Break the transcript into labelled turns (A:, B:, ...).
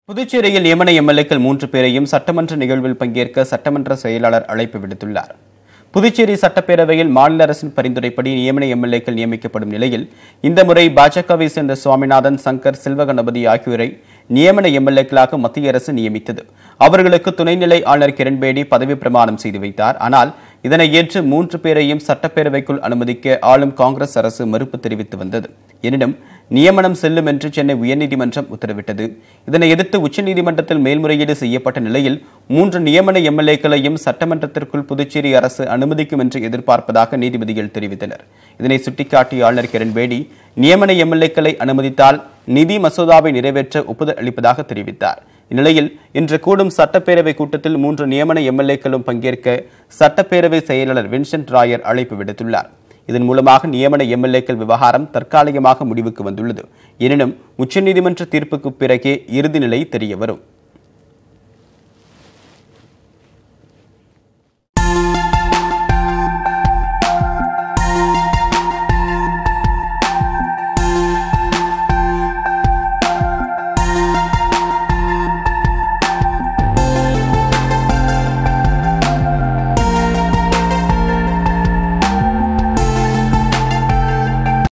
A: புதுச்சேரியில் நியமன எம்எல்ஏக்கள் மூன்று பேரையும் சட்டமன்ற நிகழ்வில் பங்கேற்க சட்டமன்ற செயலாளர் அழைப்பு விடுத்துள்ளார் புதுச்சேரி சட்டப்பேரவையில் மாநில அரசின் பரிந்துரைப்படி நியமன எம்எல்ஏக்கள் நியமிக்கப்படும் நிலையில் இந்த முறை பாஜகவை சேர்ந்த சுவாமிநாதன் சங்கர் செல்வகணபதி ஆகியோரை நியமன எம்எல்ஏக்களாக மத்திய அரசு நியமித்தது அவர்களுக்கு துணைநிலை ஆளுநர் கிரண்பேடி பதவி பிரமாணம் செய்து வைத்தார் ஆனால் இதனை ஏற்று மூன்று பேரையும் சட்டப்பேரவைக்குள் அனுமதிக்க ஆளும் காங்கிரஸ் அரசு மறுப்பு தெரிவித்து வந்தது எனினும் நியமனம் செல்லும் என்று சென்னை உயர்நீதிமன்றம் உத்தரவிட்டது இதனை எதிர்த்து உச்சநீதிமன்றத்தில் மேல்முறையீடு செய்யப்பட்ட நிலையில் மூன்று நியமன எம்எல்ஏக்களையும் சட்டமன்றத்திற்குள் புதுச்சேரி அரசு அனுமதிக்கும் என்று எதிர்பார்ப்பதாக நீதிபதிகள் தெரிவித்தனர் இதனை சுட்டிக்காட்டிய ஆளுநர் கிரண்பேடி நியமன எம்எல்ஏக்களை அனுமதித்தால் நிதி மசோதாவை நிறைவேற்ற ஒப்புதல் அளிப்பதாக தெரிவித்தார் இந்நிலையில் இன்று கூடும் சட்டப்பேரவை கூட்டத்தில் மூன்று நியமன எம்எல்ஏக்களும் பங்கேற்க சட்டப்பேரவை செயலாளர் வின்சென்ட் ராயர் அழைப்பு விடுத்துள்ளார் இதன் மூலமாக நியமன எம்எல்ஏக்கள் விவகாரம் தற்காலிகமாக முடிவுக்கு வந்துள்ளது எனினும் உச்சநீதிமன்ற தீர்ப்புக்கு பிறகே இறுதி நிலை தெரியவரும்